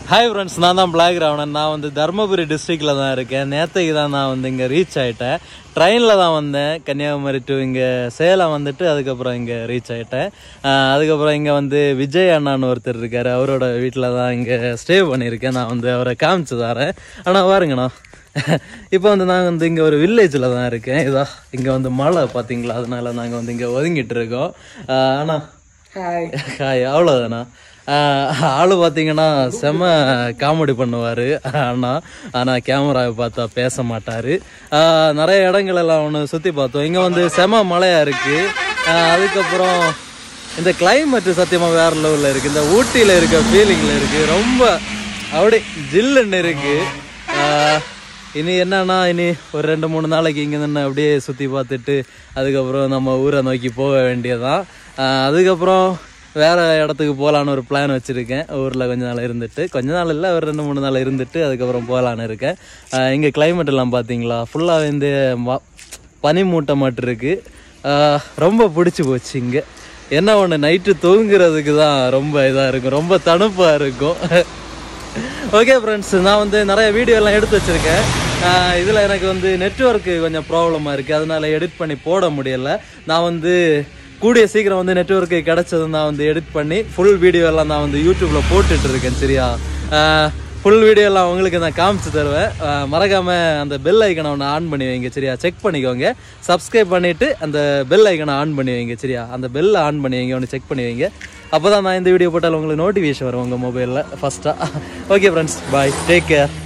hi friends நான் தான் black Ravanan நான் வந்து தருமபுரி டிஸ்ட்ரிக்டில் தான் இருக்கேன் நேற்றுக்கு தான் நான் வந்து இங்கே ரீச் ஆகிட்டேன் ட்ரெயினில் தான் வந்தேன் கன்னியாகுமரி டு இங்கே சேலம் வந்துட்டு அதுக்கப்புறம் இங்கே ரீச் ஆகிட்டேன் அதுக்கப்புறம் இங்கே வந்து விஜய் அண்ணான்னு ஒருத்தர் இருக்கார் அவரோட வீட்டில் தான் இங்கே ஸ்டே பண்ணியிருக்கேன் நான் வந்து அவரை காமிச்சு தரேன் ஆனால் பாருங்கண்ணா இப்போ வந்து நான் வந்து இங்கே ஒரு வில்லேஜில் தான் இருக்கேன் இதா இங்கே வந்து மழை பார்த்தீங்களா அதனால நாங்கள் வந்து இங்கே ஒதுங்கிட்டு இருக்கோம் ஆனால் ஹாய் ஹாய் அவ்வளோதாண்ணா ஆள் பார்த்தீங்கன்னா செம காமெடி பண்ணுவார் அண்ணா ஆனால் கேமராவை பார்த்தா பேச மாட்டார் நிறைய இடங்கள் எல்லாம் ஒன்று சுற்றி பார்த்தோம் இங்கே வந்து செம மழையாக இருக்குது அதுக்கப்புறம் இந்த climate சத்தியமாக வேறு லெவலில் இருக்குது இந்த ஊட்டியில் இருக்க ஃபீலிங்கில் இருக்குது ரொம்ப அப்படி ஜில்லுன்னு இருக்குது இனி என்னன்னா இனி ஒரு ரெண்டு மூணு நாளைக்கு இங்கே நின்று அப்படியே சுற்றி பார்த்துட்டு அதுக்கப்புறம் நம்ம ஊரை நோக்கி போக வேண்டியதான் ஆஹ் அதுக்கப்புறம் வேற இடத்துக்கு போகலான்னு ஒரு பிளான் வச்சுருக்கேன் ஊரில் கொஞ்ச நாள் இருந்துட்டு கொஞ்ச நாள் இல்லை ஒரு ரெண்டு மூணு நாள் இருந்துட்டு அதுக்கப்புறம் போகலான்னு இருக்கேன் ஆஹ் இங்கே climate எல்லாம் பார்த்தீங்களா ஃபுல்லாக வந்து ம- பனி மூட்டை மட்டும் இருக்குது ரொம்ப பிடிச்சி போச்சு இங்கே என்ன ஒன்று நைட்டு தூங்குறதுக்கு தான் ரொம்ப இதாக இருக்கும் ரொம்ப தணுப்பாக இருக்கும் ஓகே ஃப்ரெண்ட்ஸ் நான் வந்து நிறைய வீடியோ எல்லாம் எடுத்து வச்சிருக்கேன் இதில் எனக்கு வந்து நெட்வொர்க்கு கொஞ்சம் ப்ராப்ளமாக இருக்குது அதனால எடிட் பண்ணி போட முடியல நான் வந்து கூடிய சீக்கிரம் வந்து நெட்வொர்க்கு கிடைச்சதும் நான் வந்து எடிட் பண்ணி ஃபுல் வீடியோ எல்லாம் நான் வந்து யூடியூப்பில் போட்டுட்டு இருக்கேன் சரியா ஃபுல் வீடியோ எல்லாம் உங்களுக்கு நான் காமிச்சு தருவேன் ஆஹ் மறக்காம அந்த பெல் ஐக்கனை ஒன்று ஆன் பண்ணி வைங்க சரியா செக் பண்ணிக்கோங்க சப்ஸ்கிரைப் பண்ணிட்டு அந்த பெல் ஐக்கனை ஆன் பண்ணி வைங்க சரியா அந்த பெல்லை ஆன் பண்ணி வைங்க ஒன்று செக் பண்ணி வைங்க அப்போ தான் நான் இந்த வீடியோ போட்டால் உங்களுக்கு நோட்டிஃபிகேஷன் வரும் உங்கள் மொபைலில் ஃபஸ்ட்டாக okay friends bye take care